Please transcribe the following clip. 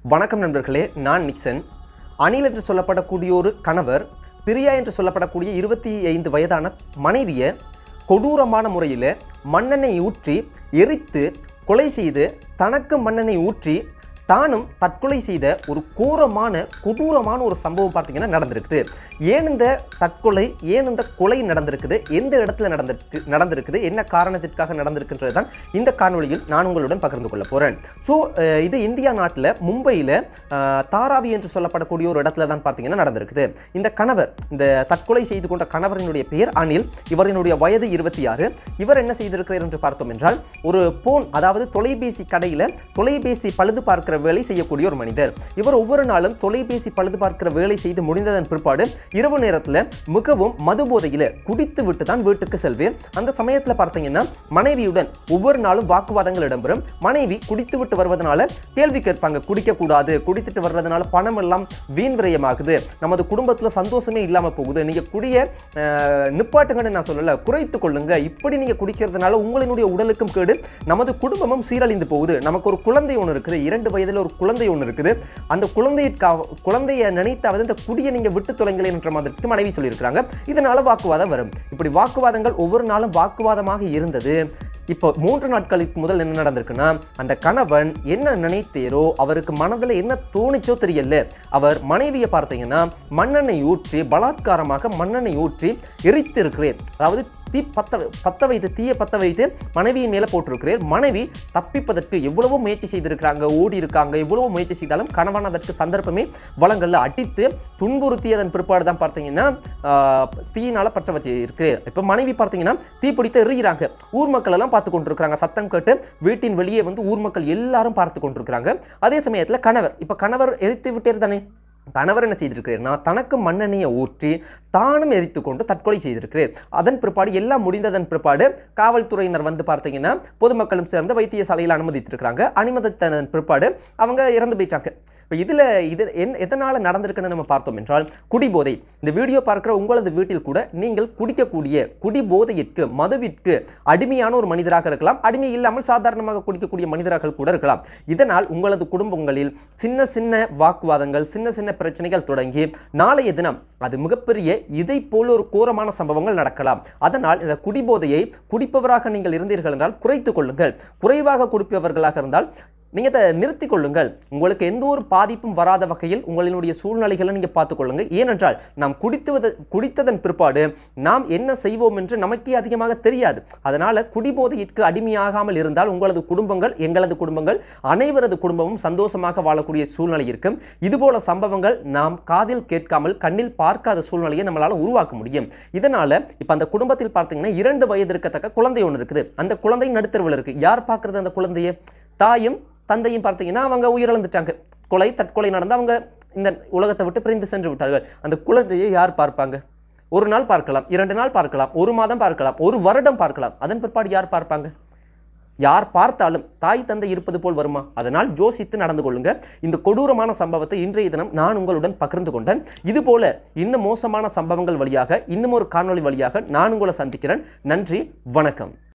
வணக்கம் நண்பர்களே நான் நிக்சன் அனில் என்று சொல்லப்படக்கூடிய ஒரு கணவர் பிரியா என்று சொல்லப்படக்கூடிய இருபத்தி ஐந்து வயதான மனைவியை கொடூரமான முறையில் மண்ணெண்ணெய் ஊற்றி எரித்து கொலை செய்து தனக்கு மண்ணெண்ணெய் ஊற்றி தானும் தற்கொலை செய்த ஒரு கோரமான கொடூரமான ஒரு சம்பவம் பார்த்தீங்கன்னா நடந்திருக்குது ஏன் இந்த தற்கொலை ஏன் இந்த கொலை நடந்திருக்குது எந்த இடத்துல நடந்திருக்கு நடந்திருக்குது என்ன காரணத்திற்காக நடந்திருக்குன்றது தான் இந்த காணொளியில் நான் உங்களுடன் பகிர்ந்து கொள்ள போகிறேன் ஸோ இது இந்தியா நாட்டில் மும்பையில் தாராவி என்று சொல்லப்படக்கூடிய ஒரு இடத்துல தான் பார்த்தீங்கன்னா நடந்திருக்குது இந்த கணவர் இந்த தற்கொலை செய்து கொண்ட கணவரினுடைய பெயர் அனில் இவரினுடைய வயது இருபத்தி ஆறு இவர் என்ன செய்திருக்கிறார் என்று பார்த்தோம் என்றால் ஒரு போன் அதாவது தொலைபேசி கடையில் தொலைபேசி பழுது பார்க்கிற வேலை செய்யக்கூடிய ஒரு மனிதர் இவர் ஒவ்வொரு நாளும் தொலைபேசி பழுது பார்க்கிற வேலை செய்து முடிந்ததன் பிற்பாடு இரவு நேரத்தில் மிகவும் மது போதையில் குடித்து விட்டு தான் வீட்டுக்கு செல்வேன் அந்த சமயத்தில் பார்த்தீங்கன்னா மனைவியுடன் ஒவ்வொரு நாளும் வாக்குவாதங்கள் இடம்பெறும் மனைவி குடித்து விட்டு வருவதனால கேள்வி கேட்பாங்க குடிக்கக்கூடாது குடித்துட்டு வர்றதுனால பணம் எல்லாம் வீண் விரயமாகுது நமது குடும்பத்தில் சந்தோஷமே இல்லாமல் போகுது நீங்கள் குடிய அஹ், நிப்பாட்டுங்கன்னு நான் சொல்லலை குறைத்து கொள்ளுங்க இப்படி நீங்கள் குடிக்கிறதுனால உங்களினுடைய உடலுக்கும் கேடு நமது குடும்பமும் சீரழிந்து போகுது நமக்கு ஒரு குழந்தை ஒன்று இருக்குது இரண்டு வயதில் ஒரு குழந்தை ஒன்று இருக்குது அந்த குழந்தையிற்காக குழந்தையை நினைத்தாவது இந்த குடியை நீங்கள் விட்டு தொலைங்களேன் என்ற மாதிரிக்கு மனைவி சொல்லியிருக்கிறாங்க இதனால வாக்குவாதம் வரும் இப்படி வாக்குவாதங்கள் ஒவ்வொரு நாளும் வாக்குவாதமாக இருந்தது இப்போ மூன்று நாட்களுக்கு முதல் என்ன நடந்திருக்குன்னா அந்த கணவன் என்ன நினைத்தேரோ அவருக்கு மனதில் என்ன தோணிச்சோ தெரியல அவர் மனைவியை பார்த்தீங்கன்னா மண்ணெண்ணெய் ஊற்றி பலாத்காரமாக மண்ணெண்ணெய் ஊற்றி எரித்து இருக்கிறேன் அதாவது தீ பத்த பத்த வைத்து தீயை பத்த வைத்து மனைவியின் மேலே போட்டிருக்கிறேர் மனைவி தப்பிப்பதற்கு எவ்வளவோ முயற்சி செய்திருக்கிறாங்க ஓடி இருக்காங்க எவ்வளவோ முயற்சி செய்தாலும் கணவன் அதற்கு சந்தர்ப்பமே வளங்களில் அடித்து துன்புறுத்தியதன் பிற்பாடு தான் பார்த்தீங்கன்னா ஆஹ், தீயினால பற்ற வச்சு இருக்கிறேன் இப்போ மனைவி பார்த்தீங்கன்னா தீ பிடித்து எறிகிறாங்க ஊர் மக்கள் எல்லாம் பார்த்து கொண்டிருக்கிறாங்க சத்தம் கேட்டு வீட்டின் வெளியே வந்து ஊர் மக்கள் எல்லாரும் பார்த்து கொண்டிருக்கிறாங்க அதே சமயத்தில் கணவர் இப்போ கணவர் எரித்து விட்டேர் தானே கணவர் என்ன செய்திருக்கிறேன்னா தனக்கு மண்ணெண்ணெயை ஊற்றி தானும் எரித்து கொண்டு தற்கொலை செய்திருக்கிறேன் அதன் பிற்பாடு எல்லாம் முடிந்ததன் பிற்பாடு காவல்துறையினர் வந்து பார்த்தீங்கன்னா பொதுமக்களும் சேர்ந்து வைத்தியசாலையில் அனுமதித்திருக்கிறாங்க அனுமதித்ததன் பிற்பாடு அவங்க இறந்து போயிட்டாங்க இப்போ இதில் இது என் எதனால் நடந்திருக்குன்னு நம்ம பார்த்தோம் என்றால் குடிபோதை இந்த வீடியோ பார்க்குற உங்களது வீட்டில் கூட நீங்கள் குடிக்கக்கூடிய குடிபோதையிற்கு மதுவிற்கு அடிமையான ஒரு மனிதராக இருக்கலாம் அடிமை இல்லாமல் சாதாரணமாக குடிக்கக்கூடிய மனிதராக கூட இருக்கலாம் இதனால் உங்களது குடும்பங்களில் சின்ன சின்ன வாக்குவாதங்கள் சின்ன சின்ன பிரச்சனைகள் தொடங்கி நாளைய தினம் அது மிகப்பெரிய இதை போல ஒரு கோரமான சம்பவங்கள் நடக்கலாம் அதனால் இந்த குடிபோதையை குடிப்பவராக நீங்கள் இருந்தீர்கள் என்றால் குறைத்துக் கொள்ளுங்கள் குறைவாக குடிப்பவர்களாக இருந்தால் நீங்கள் அதை நிறுத்திக் கொள்ளுங்கள் உங்களுக்கு எந்த ஒரு பாதிப்பும் வராத வகையில் உங்களினுடைய சூழ்நிலைகளை நீங்கள் பார்த்துக்கொள்ளுங்கள் ஏனென்றால் நாம் குடித்துவது குடித்ததன் பிற்பாடு நாம் என்ன செய்வோம் என்று நமக்கே அதிகமாக தெரியாது அதனால் குடிபோதையிற்கு அடிமையாகாமல் இருந்தால் உங்களது குடும்பங்கள் எங்களது குடும்பங்கள் அனைவரது குடும்பமும் சந்தோஷமாக வாழக்கூடிய சூழ்நிலை இருக்கும் இதுபோல சம்பவங்கள் நாம் காதில் கேட்காமல் கண்ணில் பார்க்காத சூழ்நிலையை நம்மளால் உருவாக்க முடியும் இதனால இப்போ அந்த குடும்பத்தில் பார்த்தீங்கன்னா இரண்டு வயது இருக்கத்தக்க குழந்தை ஒன்று இருக்குது அந்த குழந்தை நடுத்தருவில் இருக்கு யார் பார்க்கறது அந்த குழந்தையை தாயும் தந்தையும் பார்த்தீங்கன்னா அவங்க உயிரிழந்துட்டாங்க கொலை தற்கொலை நடந்து அவங்க இந்த உலகத்தை விட்டு பிரிந்து சென்று விட்டார்கள் அந்த குழந்தையை யார் பார்ப்பாங்க ஒரு நாள் பார்க்கலாம் இரண்டு நாள் பார்க்கலாம் ஒரு மாதம் பார்க்கலாம் ஒரு வருடம் பார்க்கலாம் அதன் பிற்பாடு யார் பார்ப்பாங்க யார் பார்த்தாலும் தாய் தந்தை இருப்பது போல் வருமா அதனால் யோசித்து நடந்து கொள்ளுங்க இந்த கொடூரமான சம்பவத்தை இன்றைய தினம் நான் உங்களுடன் பகிர்ந்து கொண்டேன் இது போல இன்னும் மோசமான சம்பவங்கள் வழியாக இன்னும் ஒரு காணொளி வழியாக நான் உங்களை சந்திக்கிறேன் நன்றி வணக்கம்